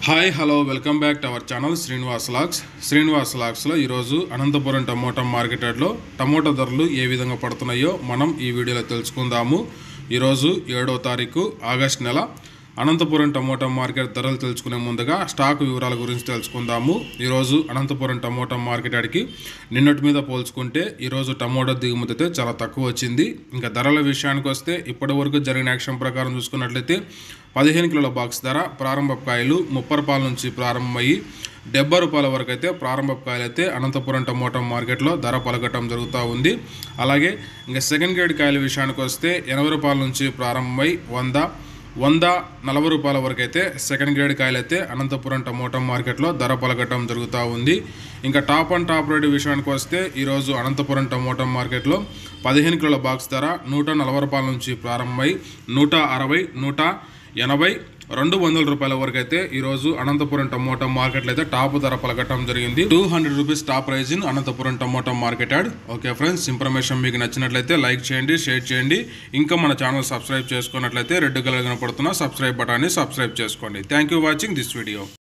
hi hello welcome back to our channel Srinivas లాక్స్ శ్రీనివాస్ లాక్స్లో ఈరోజు అనంతపురం టమోటా మార్కెట్ యార్డ్లో టమోటా ధరలు ఏ విధంగా పడుతున్నాయో మనం ఈ వీడియోలో తెలుసుకుందాము ఈరోజు ఏడవ తారీఖు ఆగస్ట్ నెల అనంతపురం టమోటా మార్కెట్ ధరలు తెలుసుకునే ముందుగా స్టాక్ వివరాల గురించి తెలుసుకుందాము ఈరోజు అనంతపురం టమోటా మార్కెట్ యార్డ్కి నిన్నటి మీద పోల్చుకుంటే ఈరోజు టమోటా దిగుమతి అయితే చాలా తక్కువ వచ్చింది ఇంకా ధరల విషయానికి వస్తే ఇప్పటి వరకు జరిగిన యాక్షన్ ప్రకారం చూసుకున్నట్లయితే పదిహేను కిలోల బాక్స్ ధర ప్రారంభ కాయలు ముప్పై రూపాయల నుంచి ప్రారంభమయ్యి డెబ్బై రూపాయల వరకు అయితే ప్రారంభ కాయలు అయితే అనంతపురం టమోటా మార్కెట్లో ధర పలకటం జరుగుతూ ఉంది అలాగే ఇంకా సెకండ్ గ్రేడ్ కాయల విషయానికి వస్తే ఎనభై రూపాయల నుంచి ప్రారంభమై వంద వంద నలభై రూపాయల వరకు అయితే సెకండ్ గ్రేడ్ కాయలు అయితే అనంతపురం టమోటా మార్కెట్లో ధర పలకటం జరుగుతూ ఉంది ఇంకా టాప్ అండ్ టాప్ రేట్ విషయానికి వస్తే ఈరోజు అనంతపురం టమోటా మార్కెట్లో పదిహేను కిలోల బాక్స్ ధర నూట నలభై రూపాయల నుంచి ప్రారంభమై నూట అరవై నూట ఎనభై రెండు వందల రూపాయల వరకు అయితే ఈరోజు అనంతపురం టమోటా మార్కెట్లో అయితే టాప్ ధర పలకటం జరిగింది two hundred rupees top price in Anantapuram tomato market yard okay friends information మీకు నచ్చినట్లయితే లైక్ చేయండి షేర్ చేయండి ఇంకా మన ఛానల్ సబ్స్క్రైబ్ చేసుకున్నట్లయితే రెడ్ కలర్ కనపడుతున్న సబ్స్క్రైబ్ బటాన్ని సబ్స్క్రైబ్ చేసుకోండి thank you watching this video